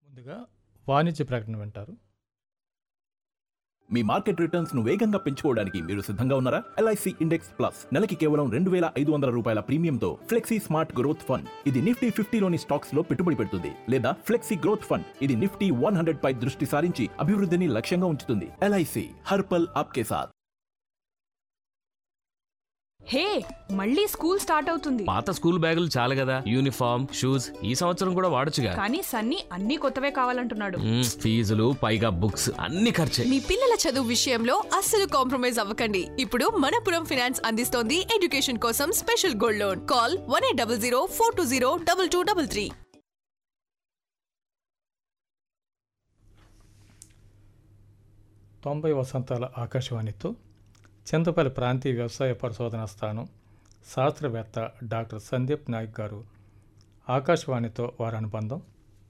ముందుగా వాణిజ్య ప్రకటన వింటారు మీ మార్కెట్ రిటర్న్స్ ను వేగంగా పెంచుకోవడానికి మీరు సిద్ధంగా ఉన్నారా ఎల్ఐసి ఇండెక్స్ ప్లస్ నెలకి కేవలం రెండు వేల ఐదు వందల రూపాయల ప్రీమియంతో ఫ్లెక్సీ స్మార్ట్ గ్రోత్ ఫండ్ ఇది నిఫ్టీ ఫిఫ్టీలోని స్టాక్స్ లో పెట్టుబడి పెడుతుంది లేదా ఫ్లెక్సీ గ్రోత్ ఫండ్ ఇది నిఫ్టీ వన్ హండ్రెడ్ పై దృష్టి సారించి అభివృద్ధిని లక్ష్యంగా ఉంచుతుంది ఎల్ఐసి హర్పల్ ఆప్కే సాథ్ హే మళ్ళీ స్కూల్ స్టార్ట్ అవుతుంది పాత స్కూల్ బ్యాగులు చాలు కదా యూనిఫామ్ షూస్ ఈ సంవత్సరం కూడా వాడొచ్చుగా కానీ సన్నీ అన్ని కొత్తవే కావాలంటున్నాడు మ్మ్, ఫీజులు పైగా బుక్స్ అన్ని ఖర్చే మీ పిల్లల చదువు విషయంలో అస్సలు కాంప్రమైజ్ అవ్వకండి ఇప్పుడు మనపురం ఫైనాన్స్ అందిస్తోంది ఎడ్యుకేషన్ కోసం special gold loan call one eight double zero four two zero double two double three తొంభై వసంతాల ఆకాశవాణితో చింతపల్లి ప్రాంతీయ వ్యవసాయ పరిశోధన స్థానం శాస్త్రవేత్త డాక్టర్ సందీప్ నాయక్ గారు ఆకాశవాణితో వారి అనుబంధం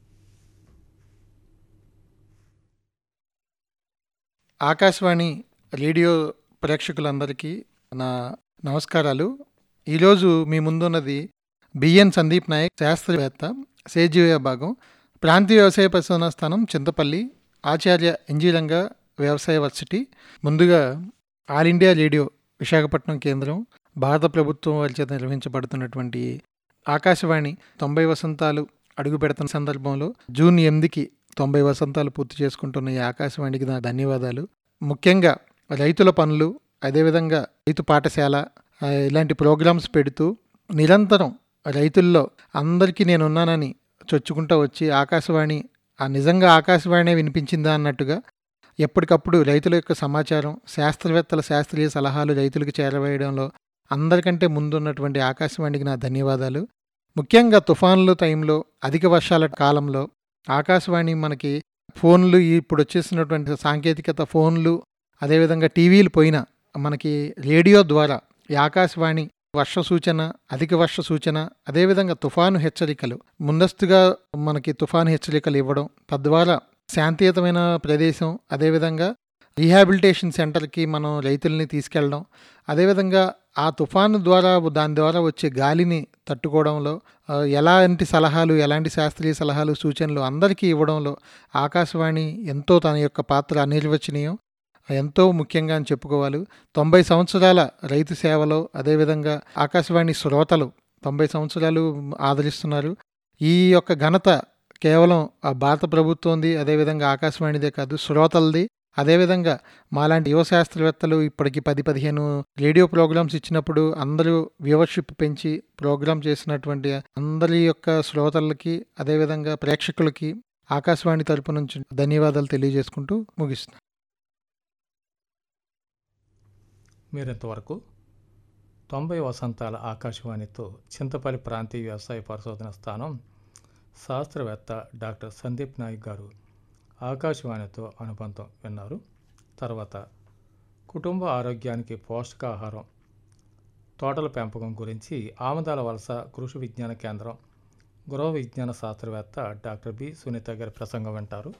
ఆకాశవాణి రేడియో ప్రేక్షకులందరికీ నా నమస్కారాలు ఈరోజు మీ ముందున్నది బిఎన్ సందీప్ నాయక్ శాస్త్రవేత్త సేజీవ విభాగం ప్రాంతీయ వ్యవసాయ పరిశోధనా స్థానం చింతపల్లి ఆచార్య ఇంజీరంగ వ్యవసాయ వర్సిటీ ముందుగా ఆల్ ఇండియా రేడియో విశాఖపట్నం కేంద్రం భారత ప్రభుత్వం వారి చేత నిర్వహించబడుతున్నటువంటి ఆకాశవాణి తొంభై వసంతాలు అడుగు పెడుతున్న సందర్భంలో జూన్ ఎనిమిదికి తొంభై వసంతాలు పూర్తి చేసుకుంటున్న ఈ ఆకాశవాణికి నా ధన్యవాదాలు ముఖ్యంగా రైతుల పనులు అదేవిధంగా రైతు పాఠశాల ఆ, ఇలాంటి ప్రోగ్రామ్స్ పెడుతూ నిరంతరం రైతుల్లో అందరికీ నేనున్నానని చొచ్చుకుంటూ వచ్చి ఆకాశవాణి ఆ నిజంగా ఆకాశవాణి వినిపించిందా అన్నట్టుగా ఎప్పటికప్పుడు రైతుల యొక్క సమాచారం శాస్త్రవేత్తల శాస్త్రీయ సలహాలు రైతులకు చేరవేయడంలో అందరికంటే ముందున్నటువంటి ఆకాశవాణికి నా ధన్యవాదాలు ముఖ్యంగా తుఫాన్లు టైంలో అధిక వర్షాల కాలంలో ఆకాశవాణి మనకి ఫోన్లు ఇప్పుడు వచ్చేసినటువంటి సాంకేతికత ఫోన్లు అదేవిధంగా టీవీలు పోయినా మనకి రేడియో ద్వారా ఈ ఆకాశవాణి వర్ష సూచన అధిక వర్ష సూచన అదేవిధంగా తుఫాను హెచ్చరికలు ముందస్తుగా మనకి తుఫాను హెచ్చరికలు ఇవ్వడం తద్వారా శాంతియుతమైన ప్రదేశం అదేవిధంగా రీహాబిలిటేషన్ సెంటర్కి మనం రైతుల్ని తీసుకెళ్ళడం అదేవిధంగా ఆ తుఫాను ద్వారా దాని ద్వారా వచ్చే గాలిని తట్టుకోవడంలో ఆ, ఎలాంటి సలహాలు ఎలాంటి శాస్త్రీయ సలహాలు సూచనలు అందరికీ ఇవ్వడంలో ఆకాశవాణి ఎంతో తన యొక్క పాత్ర అనిర్వచనీయం ఎంతో ముఖ్యంగా అని చెప్పుకోవాలి తొంభై సంవత్సరాల రైతు సేవలో అదేవిధంగా ఆకాశవాణి శ్రోతలు తొంభై సంవత్సరాలు ఆదరిస్తున్నారు ఈ యొక్క ఘనత కేవలం ఆ భారత ప్రభుత్వంది అదేవిధంగా ఆకాశవాణిదే కాదు శ్రోతలది అదేవిధంగా మాలాంటి యువ శాస్త్రవేత్తలు ఇప్పటికి పది పదిహేను రేడియో ప్రోగ్రామ్స్ ఇచ్చినప్పుడు అందరూ వ్యూవర్షిప్ పెంచి ప్రోగ్రామ్ చేసినటువంటి అందరి యొక్క శ్రోతలకి అదేవిధంగా ప్రేక్షకులకి ఆకాశవాణి తరపు నుంచి ధన్యవాదాలు తెలియజేసుకుంటూ ముగిస్తున్నాను మీరింతవరకు తొంభై వసంతాల ఆకాశవాణితో చింతపల్లి ప్రాంతీయ వ్యవసాయ పరిశోధన స్థానం శాస్త్రవేత్త డాక్టర్ సందీప్ నాయక్ గారు ఆకాశవాణితో అనుబంధం విన్నారు తర్వాత కుటుంబ ఆరోగ్యానికి పోషకాహారం తోటల పెంపకం గురించి ఆమదాల వలస కృషి విజ్ఞాన కేంద్రం గృహ విజ్ఞాన శాస్త్రవేత్త డాక్టర్ బి సునీత గారి ప్రసంగం వింటారు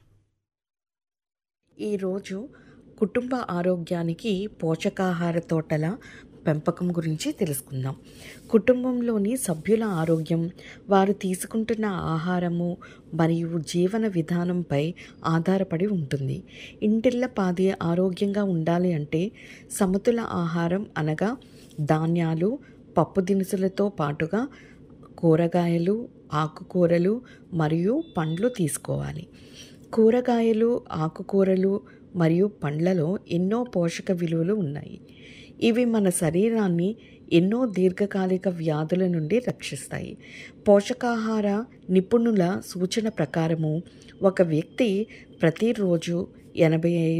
ఈరోజు కుటుంబ ఆరోగ్యానికి పోషకాహార తోటల పెంపకం గురించి తెలుసుకుందాం కుటుంబంలోని సభ్యుల ఆరోగ్యం వారు తీసుకుంటున్న ఆహారము మరియు జీవన విధానంపై ఆధారపడి ఉంటుంది ఇంటిళ్ళ పాది ఆరోగ్యంగా ఉండాలి అంటే సమతుల ఆహారం అనగా ధాన్యాలు పప్పు దినుసులతో పాటుగా కూరగాయలు ఆకుకూరలు మరియు పండ్లు తీసుకోవాలి కూరగాయలు ఆకుకూరలు మరియు పండ్లలో ఎన్నో పోషక విలువలు ఉన్నాయి ఇవి మన శరీరాన్ని ఎన్నో దీర్ఘకాలిక వ్యాధుల నుండి రక్షిస్తాయి పోషకాహార నిపుణుల సూచన ప్రకారము ఒక వ్యక్తి ప్రతిరోజు ఎనభై